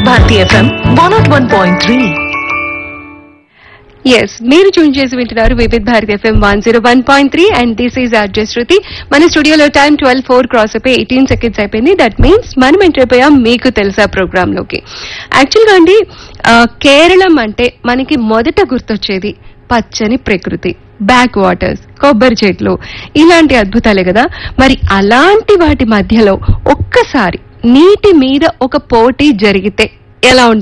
Bharati FM one not one point three ఎస్ మీరు tune చేసి వింటున్నారు Vividh Bharati FM one zero one point three and this is RJ Shruti మన స్టూడియోలో టైం ట్వెల్వ్ ఫోర్ క్రాస్ అయిపోయి ఎయిటీన్ సెకండ్స్ అయిపోయింది దట్ మీన్స్ మనం ఎంటర్ అయిపోయాం మీకు తెలుసా ప్రోగ్రామ్ లోకి యాక్చువల్గా అండి ఆ, కేరళం అంటే మనకి మొదట గుర్తొచ్చేది పచ్చని ప్రకృతి బ్యాక్ వాటర్స్ కొబ్బరి చెట్లు ఇలాంటి అద్భుతాలే కదా మరి అలాంటి వాటి మధ్యలో ఒక్కసారి నీటి మీద ఒక పోటీ జరిగితే ఎలా ఉంటుంది